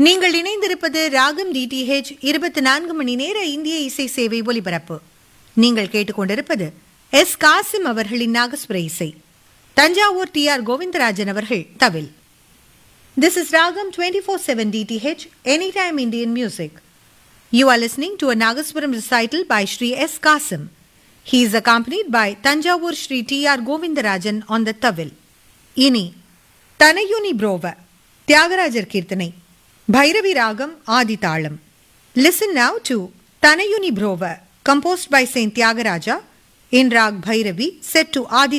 நீங்கள் இணைந்திருப்பது ராகம் டிடிஹெச் இருபத்தி நான்கு மணி நேர இந்திய இசை சேவை ஒலிபரப்பு நீங்கள் கேட்டுக்கொண்டிருப்பது எஸ் காசிம் அவர்களின் நாகஸ்வர இசை தஞ்சாவூர் டி ஆர் கோவிந்தராஜன் அவர்கள் தவில் this is Raagam twenty four seven DTH any time Indian music You are listening to a Nagaswaram recital by Sri S. Kasim. He is accompanied by Tanjavur Sri T. R. Govindarajan on the Tavil. இனி தனயுனி புரோவ தியாகராஜர் கீர்த்தனை Bhairavi ragam Adi talam listen now to Thanayuni Brova composed by saint Thyagaraja in raag Bhairavi set to Aadhi